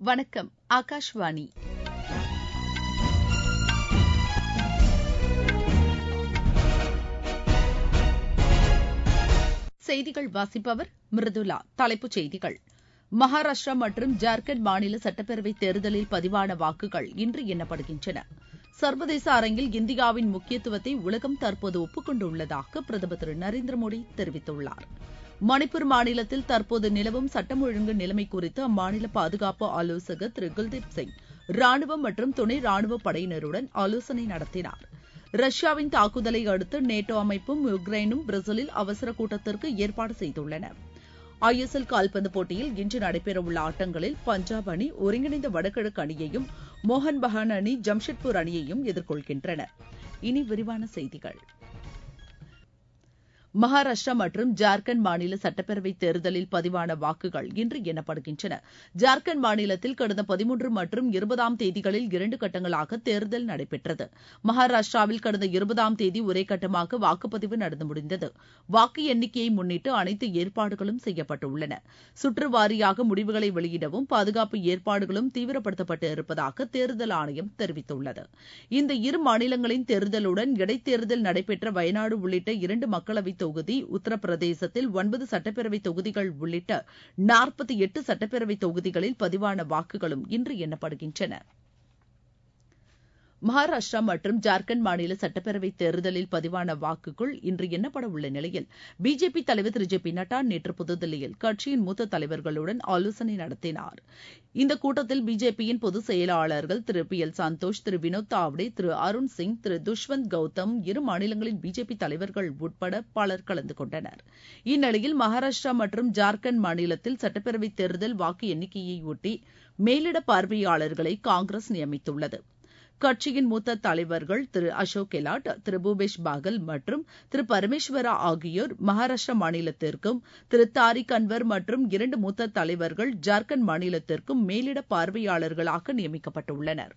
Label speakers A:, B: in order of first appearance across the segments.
A: வணக்கம் ஆகாஷ்வாணி செய்திகள் வாசிப்பவர் மிருதுலா தலைப்புச் செய்திகள் மகாராஷ்டிரா மற்றும் ஜார்க்கண்ட் மாநில சட்டப்பேரவைத் தேர்தலில் பதிவான வாக்குகள் இன்று எண்ணப்படுகின்றன சர்வதேச அரங்கில் இந்தியாவின் முக்கியத்துவத்தை உலகம் தற்போது ஒப்புக்கொண்டுள்ளதாக பிரதமர் திரு நரேந்திர மோடி தெரிவித்துள்ளார் மணிப்பூர் மாநிலத்தில் தற்போது நிலவும் சட்டம் ஒழுங்கு நிலைமை குறித்து அம்மாநில பாதுகாப்பு ஆலோசகர் திரு குல்தீப் சிங் ராணுவம் மற்றும் துணை ராணுவப் படையினருடன் ஆலோசனை நடத்தினார் ரஷ்யாவின் தாக்குதலை அடுத்து நேட்டோ அமைப்பும் உக்ரைனும் பிரேசிலில் அவசர கூட்டத்திற்கு ஏற்பாடு செய்துள்ளன ஐ எஸ் எல் கால்பந்து போட்டியில் இன்று நடைபெறவுள்ள ஆட்டங்களில் பஞ்சாப் அணி ஒருங்கிணைந்த வடகிழக்கு அணியையும் மோகன் பகான் அணி ஜம்ஷெட்பூர் அணியையும் எதிர்கொள்கின்றன இனி விரிவான செய்திகள் மகாராஷ்டிரா மற்றும் ஜார்க்கண்ட் மாநில சட்டப்பேரவைத் தேர்தலில் பதிவான வாக்குகள் இன்று எண்ணப்படுகின்றன ஜார்க்கண்ட் மாநிலத்தில் கடந்த பதிமூன்று மற்றும் இருபதாம் தேதிகளில் இரண்டு கட்டங்களாக தேர்தல் நடைபெற்றது மகாராஷ்டிராவில் கடந்த இருபதாம் தேதி ஒரே கட்டமாக வாக்குப்பதிவு நடந்து முடிந்தது வாக்கு எண்ணிக்கையை முன்னிட்டு அனைத்து ஏற்பாடுகளும் செய்யப்பட்டுள்ளன சுற்று வாரியாக முடிவுகளை வெளியிடவும் பாதுகாப்பு ஏற்பாடுகளும் தீவிரப்படுத்தப்பட்டு இருப்பதாக தேர்தல் ஆணையம் தெரிவித்துள்ளது இந்த இரு மாநிலங்களின் தேர்தலுடன் இடைத்தேர்தல் நடைபெற்ற வயநாடு உள்ளிட்ட இரண்டு மக்களவைத் தொகுதி உத்தரப்பிரதேசத்தில் ஒன்பது சட்டப்பேரவை தொகுதிகள் உள்ளிட்ட நாற்பத்தி எட்டு சட்டப்பேரவை தொகுதிகளில் பதிவான வாக்குகளும் இன்று எண்ணப்படுகின்றன மகாராஷ்டிரா மற்றும் ஜார்க்கண்ட் மாநில சட்டப்பேரவை தேர்தலில் பதிவான வாக்குகள் இன்று எண்ணப்பட உள்ள நிலையில் பிஜேபி தலைவர் திரு ஜே பி நட்டா நேற்று புதுதில்லியில் கட்சியின் மூத்த தலைவர்களுடன் ஆலோசனை நடத்தினார் இந்த கூட்டத்தில் பிஜேபியின் பொதுச் செயலாளர்கள் திரு பி எல் சந்தோஷ் திரு வினோத் தாவ்டே திரு அருண் சிங் திரு துஷ்வந்த் கௌதம் இரு மாநிலங்களின் பிஜேபி தலைவர்கள் உட்பட பலர் கலந்து கொண்டனர் இந்நிலையில் மகாராஷ்டிரா மற்றும் ஜார்க்கண்ட் மாநிலத்தில் சட்டப்பேரவை தேர்தல் வாக்கு எண்ணிக்கையை ஒட்டி மேலிட பார்வையாளர்களை காங்கிரஸ் நியமித்துள்ளது கட்சியின் மூத்த தலைவர்கள் திரு அசோக் கெலாட் திரு பூபேஷ் பாகல் மற்றும் திரு பரமேஸ்வரா ஆகியோர் மகாராஷ்டிரா மாநிலத்திற்கும் திரு தாரிக் அன்வர் மற்றும் இரண்டு மூத்த தலைவர்கள் ஜார்க்கண்ட் மாநிலத்திற்கும் மேலிட பார்வையாளர்களாக நியமிக்கப்பட்டுள்ளனர்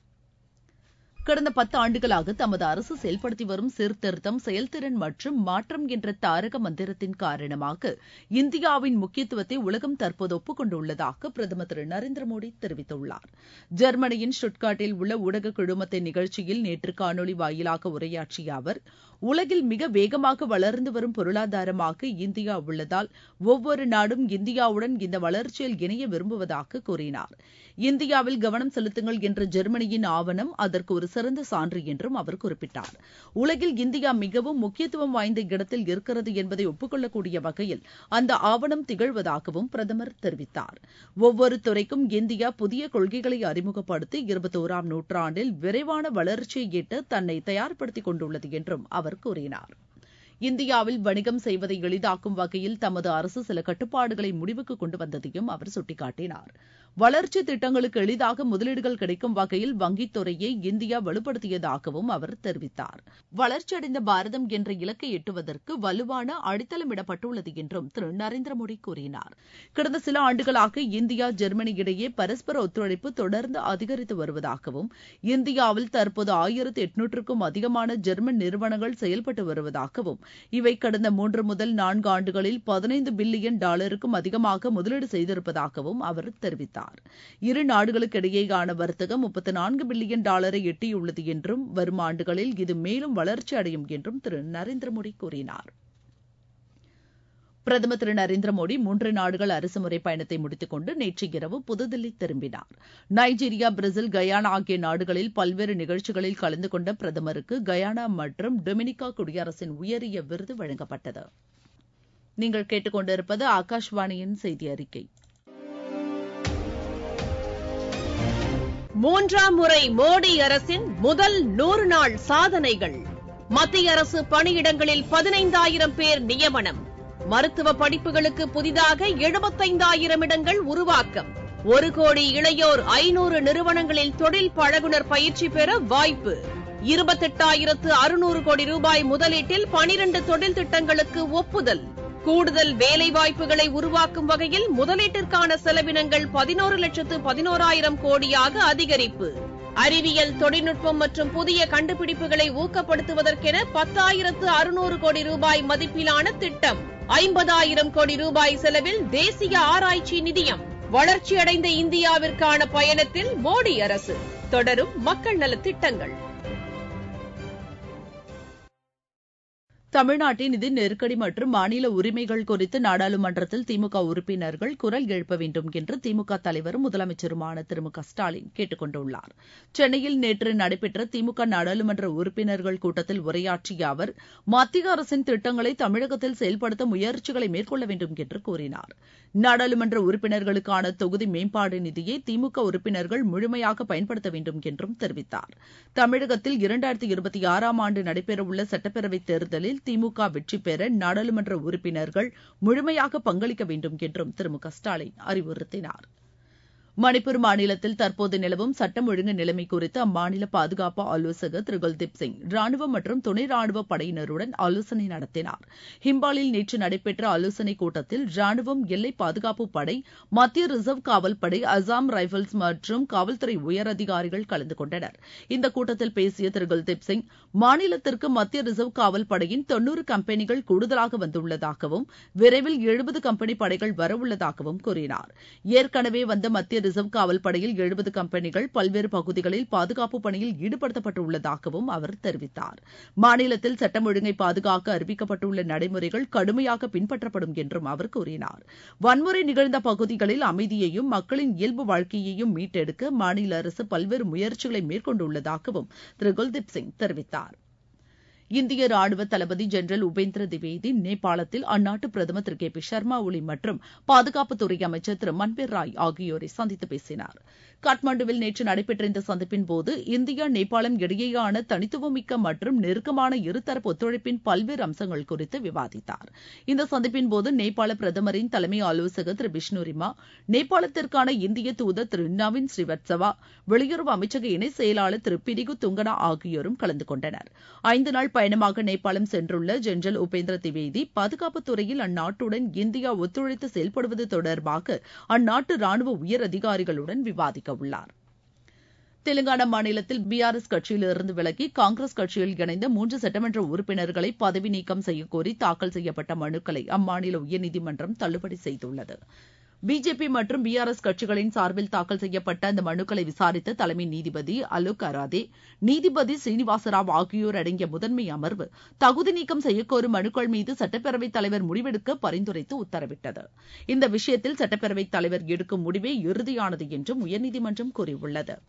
A: கடந்த பத்து ஆண்டுகளாக தமது அரசு செயல்படுத்தி வரும் சீர்திருத்தம் செயல்திறன் மற்றும் மாற்றம் என்ற தாரக மந்திரத்தின் காரணமாக இந்தியாவின் முக்கியத்துவத்தை உலகம் தற்போது ஒப்புக்கொண்டுள்ளதாக பிரதமர் திரு நரேந்திர மோடி தெரிவித்துள்ளார் ஜெர்மனியின் ஸ்டுட்காட்டில் உள்ள ஊடக குழுமத்தின் நிகழ்ச்சியில் நேற்று காணொலி வாயிலாக உரையாற்றிய அவர் உலகில் மிக வேகமாக வளர்ந்து வரும் பொருளாதாரமாக இந்தியா உள்ளதால் ஒவ்வொரு நாடும் இந்தியாவுடன் இந்த வளர்ச்சியில் இணைய விரும்புவதாக கூறினார் இந்தியாவில் கவனம் செலுத்துங்கள் என்ற ஜெர்மனியின் ஆவணம் அதற்கு ஒரு சிறந்த சான்று என்றும் அவர் குறிப்பிட்டார் உலகில் இந்தியா மிகவும் முக்கியத்துவம் வாய்ந்த இடத்தில் இருக்கிறது என்பதை ஒப்புக்கொள்ளக்கூடிய வகையில் அந்த ஆவணம் திகழ்வதாகவும் பிரதமர் தெரிவித்தார் ஒவ்வொரு துறைக்கும் இந்தியா புதிய கொள்கைகளை அறிமுகப்படுத்தி இருபத்தோராம் நூற்றாண்டில் விரைவான வளர்ச்சியை எட்ட தன்னை தயார்படுத்திக் கொண்டுள்ளது என்றும் அவர் கூறினார் இந்தியாவில் வணிகம் செய்வதை எளிதாக்கும் வகையில் தமது அரசு சில கட்டுப்பாடுகளை முடிவுக்கு கொண்டு வந்ததையும் அவர் சுட்டிக்காட்டினார் வளர்ச்சி திட்டங்களுக்கு எளிதாக முதலீடுகள் கிடைக்கும் வகையில் வங்கித் துறையை இந்தியா வலுப்படுத்தியதாகவும் அவர் தெரிவித்தார் வளர்ச்சியடைந்த பாரதம் என்ற இலக்கை எட்டுவதற்கு வலுவான அடித்தளமிடப்பட்டுள்ளது என்றும் திரு நரேந்திர மோடி கூறினார் கடந்த சில ஆண்டுகளாக இந்தியா ஜெர்மனி இடையே பரஸ்பர ஒத்துழைப்பு தொடர்ந்து அதிகரித்து வருவதாகவும் இந்தியாவில் தற்போது ஆயிரத்து எட்நூற்றுக்கும் அதிகமான ஜெர்மன் நிறுவனங்கள் செயல்பட்டு வருவதாகவும் இவை கடந்த மூன்று முதல் நான்கு ஆண்டுகளில் பதினைந்து பில்லியன் டாலருக்கும் அதிகமாக முதலீடு செய்திருப்பதாகவும் அவர் தெரிவித்தார் இரு நாடுகளுக்கிடையேயான வர்த்தகம் முப்பத்தி நான்கு பில்லியன் டாலரை எட்டியுள்ளது என்றும் வரும் ஆண்டுகளில் இது மேலும் வளர்ச்சி அடையும் என்றும் திரு நரேந்திர மோடி கூறினார் பிரதமர் திரு நரேந்திர மோடி மூன்று நாடுகள் அரசுமுறை பயணத்தை முடித்துக் கொண்டு நேற்று இரவு புதுதில்லி திரும்பினார் நைஜீரியா பிரேசில் கயானா ஆகிய நாடுகளில் பல்வேறு நிகழ்ச்சிகளில் கலந்து கொண்ட பிரதமருக்கு கயானா மற்றும் டொமினிகா குடியரசின் உயரிய விருது வழங்கப்பட்டது நீங்கள் கேட்டுக்கொண்டிருப்பது ஆகாஷ்வாணியின் செய்தி அறிக்கை
B: மூன்றாம் முறை மோடி அரசின் முதல் நூறு நாள் சாதனைகள் மத்திய அரசு பணியிடங்களில் பதினைந்தாயிரம் பேர் நியமனம் மருத்துவ படிப்புகளுக்கு புதிதாக எழுபத்தைந்தாயிரம் இடங்கள் உருவாக்கம் ஒரு கோடி இளையோர் ஐநூறு நிறுவனங்களில் தொழில் பழகுனர் பயிற்சி பெற வாய்ப்பு இருபத்தெட்டாயிரத்து அறுநூறு கோடி ரூபாய் முதலீட்டில் பனிரண்டு தொழில் திட்டங்களுக்கு ஒப்புதல் கூடுதல் வேலைவாய்ப்புகளை உருவாக்கும் வகையில் முதலீட்டிற்கான செலவினங்கள் பதினோரு லட்சத்து பதினோராயிரம் கோடியாக அதிகரிப்பு அறிவியல் தொழில்நுட்பம் மற்றும் புதிய கண்டுபிடிப்புகளை ஊக்கப்படுத்துவதற்கென பத்தாயிரத்து அறுநூறு கோடி ரூபாய் மதிப்பிலான திட்டம் ஐம்பதாயிரம் கோடி ரூபாய் செலவில் தேசிய ஆராய்ச்சி நிதியம் வளர்ச்சியடைந்த இந்தியாவிற்கான பயணத்தில் மோடி அரசு தொடரும் மக்கள் நலத் திட்டங்கள்
A: தமிழ்நாட்டின் நிதி நெருக்கடி மற்றும் மாநில உரிமைகள் குறித்து நாடாளுமன்றத்தில் திமுக உறுப்பினர்கள் குரல் எழுப்ப வேண்டும் என்று திமுக தலைவரும் முதலமைச்சருமான திரு மு க ஸ்டாலின் கேட்டுக் கொண்டுள்ளார் சென்னையில் நேற்று நடைபெற்ற திமுக நாடாளுமன்ற உறுப்பினர்கள் கூட்டத்தில் உரையாற்றிய அவர் மத்திய அரசின் திட்டங்களை தமிழகத்தில் செயல்படுத்த முயற்சிகளை மேற்கொள்ள வேண்டும் என்று கூறினார் நாடாளுமன்ற உறுப்பினர்களுக்கான தொகுதி மேம்பாடு நிதியை திமுக உறுப்பினர்கள் முழுமையாக பயன்படுத்த வேண்டும் என்றும் தெரிவித்தார் தமிழகத்தில் இரண்டாயிரத்தி இருபத்தி ஆறாம் ஆண்டு நடைபெறவுள்ள சட்டப்பேரவைத் தேர்தலில் திமுக வெற்றி பெற நாடாளுமன்ற உறுப்பினர்கள் முழுமையாக பங்களிக்க வேண்டும் என்றும் திரு மு க ஸ்டாலின் அறிவுறுத்தினார் மணிப்பூர் மாநிலத்தில் தற்போது நிலவும் சட்டம் ஒழுங்கு நிலைமை குறித்து அம்மாநில பாதுகாப்பு ஆலோசகர் திரு குல்தீப் சிங் ராணுவ மற்றும் துணை ராணுவ படையினருடன் ஆலோசனை நடத்தினார் ஹிம்பாலில் நேற்று நடைபெற்ற ஆலோசனைக் கூட்டத்தில் ராணுவம் எல்லை பாதுகாப்பு படை மத்திய ரிசர்வ் காவல் படை அசாம் ரைபிள்ஸ் மற்றும் காவல்துறை உயரதிகாரிகள் கலந்து கொண்டனர் இந்த கூட்டத்தில் பேசிய திரு குல்தீப் சிங் மாநிலத்திற்கு மத்திய ரிசர்வ் காவல் படையின் தொன்னூறு கம்பெனிகள் கூடுதலாக வந்துள்ளதாகவும் விரைவில் எழுபது கம்பெனி படைகள் வரவுள்ளதாகவும் கூறினார் ஏற்கனவே வந்த மத்திய ரிசர்வ் காவல் படையில் எழுபது கம்பெனிகள் பல்வேறு பகுதிகளில் பாதுகாப்பு பணியில் ஈடுபடுத்தப்பட்டுள்ளதாகவும் அவர் தெரிவித்தார் மாநிலத்தில் சட்டம் ஒழுங்கை பாதுகாக்க அறிவிக்கப்பட்டுள்ள நடைமுறைகள் கடுமையாக பின்பற்றப்படும் என்றும் அவர் கூறினார் வன்முறை நிகழ்ந்த பகுதிகளில் அமைதியையும் மக்களின் இயல்பு வாழ்க்கையையும் மீட்டெடுக்க மாநில அரசு பல்வேறு முயற்சிகளை மேற்கொண்டுள்ளதாகவும் திரு குல்தீப் சிங் தெரிவித்தார் இந்திய ராணுவ தளபதி ஜெனரல் உபேந்திர திவேதி நேபாளத்தில் அந்நாட்டு பிரதமர் திரு கே பி சர்மா ஒலி மற்றும் பாதுகாப்புத்துறை அமைச்சர் திரு மன்பீர் ராய் ஆகியோரை சந்தித்து பேசினார் காட்மாண்டுவில் நேற்று நடைபெற்ற இந்த சந்திப்பின் போது இந்தியா நேபாளம் இடையேயான தனித்துவமிக்க மற்றும் நெருக்கமான இருதரப்பு ஒத்துழைப்பின் பல்வேறு அம்சங்கள் குறித்து விவாதித்தார் இந்த சந்திப்பின் போது நேபாள பிரதமரின் தலைமை ஆலோசகர் திரு பிஷ்ணுரிமா நேபாளத்திற்கான இந்திய தூதர் திரு நவீன் ஸ்ரீவத்சவா வெளியுறவு அமைச்சக இணை செயலாளர் திரு பிரிகு துங்கனா ஆகியோரும் கலந்து கொண்டனர் ஐந்து நாள் பயணமாக நேபாளம் சென்றுள்ள ஜெனரல் உபேந்திர திவேதி பாதுகாப்புத் துறையில் அந்நாட்டுடன் இந்தியா ஒத்துழைத்து செயல்படுவது தொடர்பாக அந்நாட்டு ராணுவ உயர் அதிகாரிகளுடன் விவாதிக்க உள்ளார் தெலுங்கானா மாநிலத்தில் பிஆர்எஸ் கட்சியிலிருந்து விலகி காங்கிரஸ் கட்சியில் இணைந்த மூன்று சட்டமன்ற உறுப்பினர்களை பதவி நீக்கம் செய்யக்கோரி தாக்கல் செய்யப்பட்ட மனுக்களை அம்மாநில உயர்நீதிமன்றம் தள்ளுபடி செய்துள்ளது பிஜேபி மற்றும் பிஆர்எஸ் கட்சிகளின் சார்பில் தாக்கல் செய்யப்பட்ட அந்த மனுக்களை விசாரித்த தலைமை நீதிபதி அலோக் அராதே நீதிபதி ஸ்ரீனிவாசராவ் ஆகியோர் அடங்கிய முதன்மை அமர்வு தகுதி நீக்கம் செய்யக்கோரும் மனுக்கள் மீது சட்டப்பேரவைத் தலைவர் முடிவெடுக்க பரிந்துரைத்து உத்தரவிட்டது இந்த விஷயத்தில் சட்டப்பேரவைத் தலைவர் எடுக்கும் முடிவே இறுதியானது என்றும் உயர்நீதிமன்றம் கூறியுள்ளது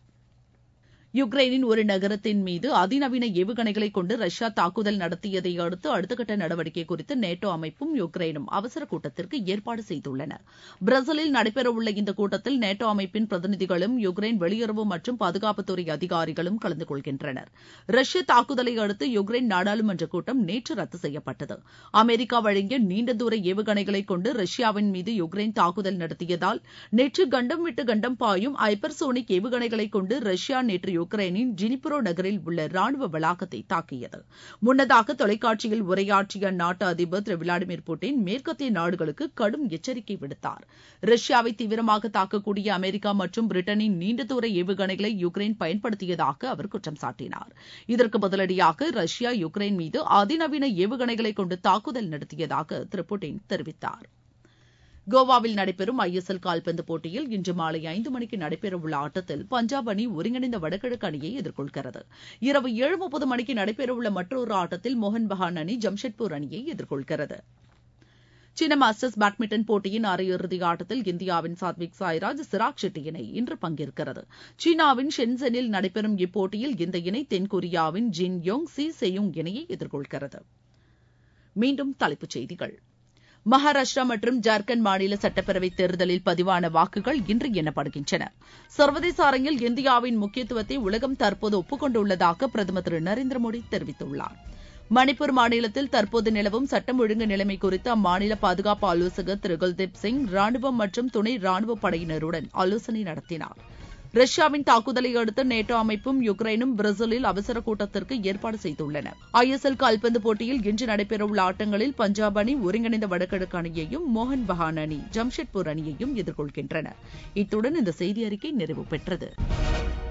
A: யுக்ரைனின் ஒரு நகரத்தின் மீது அதிநவீன ஏவுகணைகளை கொண்டு ரஷ்யா தாக்குதல் நடத்தியதை அடுத்து அடுத்தகட்ட நடவடிக்கை குறித்து நேட்டோ அமைப்பும் யுக்ரைனும் அவசர கூட்டத்திற்கு ஏற்பாடு செய்துள்ளன பிரேசிலில் நடைபெறவுள்ள இந்த கூட்டத்தில் நேட்டோ அமைப்பின் பிரதிநிதிகளும் யுக்ரைன் வெளியுறவு மற்றும் பாதுகாப்புத்துறை அதிகாரிகளும் கலந்து கொள்கின்றனர் ரஷ்ய தாக்குதலை அடுத்து யுக்ரைன் நாடாளுமன்ற கூட்டம் நேற்று ரத்து செய்யப்பட்டது அமெரிக்கா வழங்கிய நீண்ட தூர ஏவுகணைகளை கொண்டு ரஷ்யாவின் மீது யுக்ரைன் தாக்குதல் நடத்தியதால் நேற்று கண்டம் விட்டு கண்டம் பாயும் ஹைப்பர்சோனிக் ஏவுகணைகளை கொண்டு ரஷ்யா நேற்று யுக்ரைனின் ஜினிப்ரோ நகரில் உள்ள ராணுவ வளாகத்தை தாக்கியது முன்னதாக தொலைக்காட்சியில் உரையாற்றிய அந்நாட்டு அதிபர் திரு விளாடிமிர் புட்டின் மேற்கத்திய நாடுகளுக்கு கடும் எச்சரிக்கை விடுத்தார் ரஷ்யாவை தீவிரமாக தாக்கக்கூடிய அமெரிக்கா மற்றும் பிரிட்டனின் நீண்ட தூர ஏவுகணைகளை யுக்ரைன் பயன்படுத்தியதாக அவர் குற்றம் சாட்டினார் இதற்கு பதிலடியாக ரஷ்யா யுக்ரைன் மீது அதிநவீன ஏவுகணைகளை கொண்டு தாக்குதல் நடத்தியதாக திரு புட்டின் தெரிவித்தார் கோவாவில் நடைபெறும் ஐ எஸ் எல் கால்பந்து போட்டியில் இன்று மாலை ஐந்து மணிக்கு நடைபெறவுள்ள ஆட்டத்தில் பஞ்சாப் அணி ஒருங்கிணைந்த வடகிழக்கு அணியை எதிர்கொள்கிறது இரவு ஏழு முப்பது மணிக்கு நடைபெறவுள்ள மற்றொரு ஆட்டத்தில் மோகன் பகான் அணி ஜம்ஷெட்பூர் அணியை எதிர்கொள்கிறது சீன மாஸ்டர்ஸ் பேட்மிண்டன் போட்டியின் அரையிறுதி ஆட்டத்தில் இந்தியாவின் சாத்விக் சாய்ராஜ் சிராக் ஷெட்டி இணை இன்று பங்கேற்கிறது சீனாவின் ஷென்செனில் நடைபெறும் இப்போட்டியில் இந்த இணை தென்கொரியாவின் ஜின் யோங் சி செயுங் இணையை எதிர்கொள்கிறது மீண்டும் தலைப்புச் செய்திகள் மகாராஷ்டிரா மற்றும் ஜார்க்கண்ட் மாநில சட்டப்பேரவைத் தேர்தலில் பதிவான வாக்குகள் இன்று எண்ணப்படுகின்றன சர்வதேச அரங்கில் இந்தியாவின் முக்கியத்துவத்தை உலகம் தற்போது ஒப்புக்கொண்டுள்ளதாக பிரதமர் திரு நரேந்திர மோடி தெரிவித்துள்ளார் மணிப்பூர் மாநிலத்தில் தற்போது நிலவும் சட்டம் ஒழுங்கு நிலைமை குறித்து அம்மாநில பாதுகாப்பு ஆலோசகர் திரு குல்தீப் சிங் ராணுவம் மற்றும் துணை ராணுவ படையினருடன் ஆலோசனை நடத்தினார் ரஷ்யாவின் தாக்குதலை அடுத்து நேட்டோ அமைப்பும் யுக்ரைனும் பிரேசிலில் அவசர கூட்டத்திற்கு ஏற்பாடு செய்துள்ளன ஐ எஸ் எல் கால்பந்து போட்டியில் இன்று நடைபெறவுள்ள ஆட்டங்களில் பஞ்சாப் அணி ஒருங்கிணைந்த வடகிழக்கு அணியையும் மோகன் பகான் அணி ஜம்ஷெட்பூர் அணியையும் எதிர்கொள்கின்றன இத்துடன் இந்த செய்தி அறிக்கை நிறைவு பெற்றது